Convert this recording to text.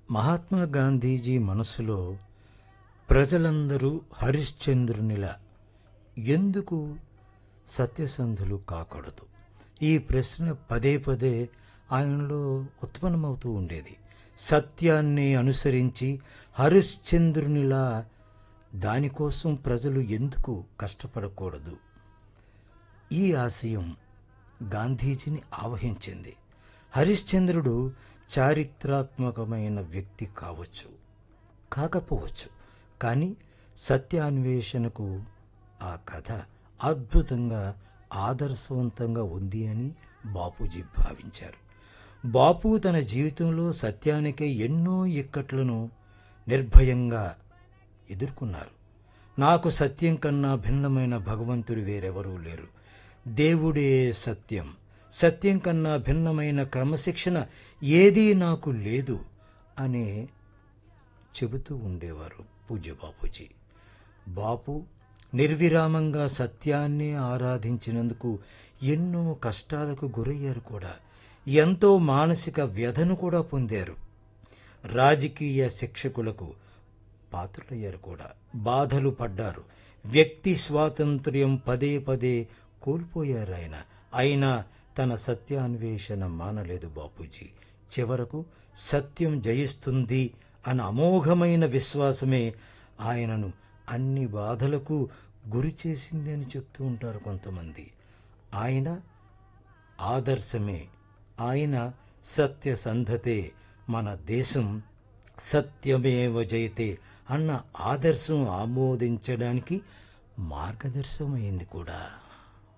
మహాత్మా గాంధీజీ మనసులో ప్రజలందరూ హరిశ్చంద్రునిలా ఎందుకు సత్యసంధులు కాకూడదు ఈ ప్రశ్న పదే పదే ఆయనలో ఉత్పన్నమవుతూ ఉండేది సత్యాన్ని అనుసరించి హరిశ్చంద్రునిలా దానికోసం ప్రజలు ఎందుకు కష్టపడకూడదు ఈ ఆశయం గాంధీజీని ఆవహించింది హరిశ్చంద్రుడు చారిత్రాత్మకమైన వ్యక్తి కావచ్చు కాకపోవచ్చు కానీ సత్యాన్వేషణకు ఆ కథ అద్భుతంగా ఆదర్శవంతంగా ఉంది అని బాపూజీ భావించారు బాపు తన జీవితంలో సత్యానికే ఎన్నో ఇక్కట్లను నిర్భయంగా ఎదుర్కొన్నారు నాకు సత్యం కన్నా భిన్నమైన భగవంతుడు వేరెవరూ లేరు దేవుడే సత్యం సత్యం కన్నా భిన్నమైన క్రమశిక్షణ ఏదీ నాకు లేదు అనే చెబుతూ ఉండేవారు పూజ్య బాపూజీ బాపు నిర్విరామంగా సత్యాన్ని ఆరాధించినందుకు ఎన్నో కష్టాలకు గురయ్యారు కూడా ఎంతో మానసిక వ్యధను కూడా పొందారు రాజకీయ శిక్షకులకు పాత్రులయ్యారు కూడా బాధలు పడ్డారు వ్యక్తి స్వాతంత్ర్యం పదే పదే కోల్పోయారు ఆయన అయినా తన సత్యాన్వేషణ మానలేదు బాపూజీ చివరకు సత్యం జయిస్తుంది అన్న అమోఘమైన విశ్వాసమే ఆయనను అన్ని బాధలకు గురి చేసింది అని చెప్తూ ఉంటారు కొంతమంది ఆయన ఆదర్శమే ఆయన సత్యసంధతే మన దేశం సత్యమేవ జయతే అన్న ఆదర్శం ఆమోదించడానికి మార్గదర్శకమైంది కూడా